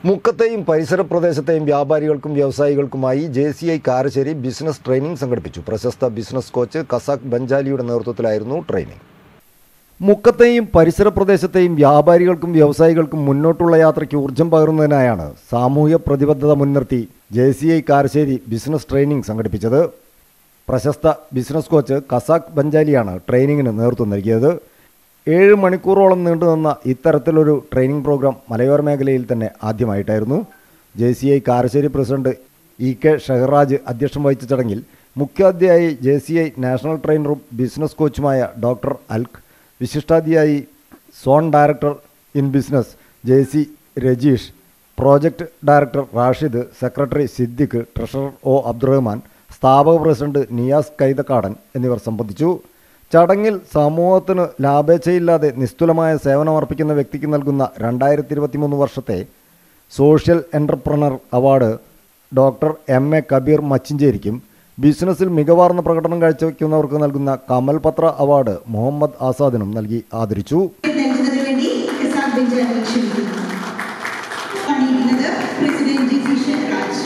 മുക്കത്തെയും പരിസര പ്രദേശത്തെയും വ്യാപാരികൾക്കും വ്യവസായികൾക്കുമായി J C I Karassery business training സംഘടിപ്പിച്ചു പ്രശസ്ത ബിസിനസ് കോച്ച് കസാഖ് ബഞ്ചാലിയുടെ നേതൃത്വത്തിലായിരുന്നു ട്രെയിനിംഗ് മുക്കത്തെയും പരിസര പ്രദേശത്തെയും വ്യാപാരികൾക്കും വ്യവസായികൾക്കും മുന്നോട്ടുള്ള യാത്രയ്ക്ക് ഊർജം പകരുന്നതിനായാണ് സാമൂഹ്യ പ്രതിബദ്ധത മുൻനിർത്തി J C I Karassery business training സംഘടിപ്പിച്ചത് പ്രശസ്ത ബിസിനസ് കോച്ച് കസാഖ് ബഞ്ചാലിയാണ് ട്രെയിനിങ്ങിന് നേതൃത്വം നൽകിയത് ഏഴ് മണിക്കൂറോളം നീണ്ടുനിന്ന ഇത്തരത്തിലൊരു ട്രെയിനിംഗ് പ്രോഗ്രാം മലയോര മേഖലയിൽ തന്നെ ആദ്യമായിട്ടായിരുന്നു J C I Karassery president E K Sheharaj അധ്യക്ഷം വഹിച്ച ചടങ്ങിൽ മുഖ്യാതിഥിയായി ജെ സി ഐ നാഷണൽ ട്രെയിനറും ബിസിനസ് കോച്ചുമായ ഡോക്ടർ അൽക്ക് വിശിഷ്ടാതിഥിയായി zone director in business J C Rajeesh project director Rashid secretary Siddique treasurer O Abdurahman സ്ഥാപക പ്രസിഡന്റ് നിയാസ് കൈതക്കാടൻ എന്നിവർ സംബന്ധിച്ചു ചടങ്ങിൽ സമൂഹത്തിന് ലാഭേച്ഛയില്ലാതെ നിസ്തുലമായ സേവനമർപ്പിക്കുന്ന വ്യക്തിക്ക് നൽകുന്ന രണ്ടായിരത്തി ഇരുപത്തിമൂന്ന് വർഷത്തെ social entrepreneur award doctor M A Kabeer മച്ചിഞ്ചേരിക്കും ബിസിനസ്സിൽ മികവാർന്ന പ്രകടനം കാഴ്ചവെക്കുന്നവർക്ക് നൽകുന്ന കമൽ പത്ര അവാർഡ് മുഹമ്മദ് ആസാദിനും നൽകി ആദരിച്ചു നൽകുന്നതിന് വേണ്ടി ഖസാബ് ബെഞ്ചിനെ ക്ഷണിക്കുന്നു പണിയുന്നത് president G C Sheharaj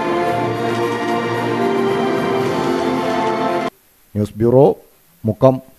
news bureau Mukkam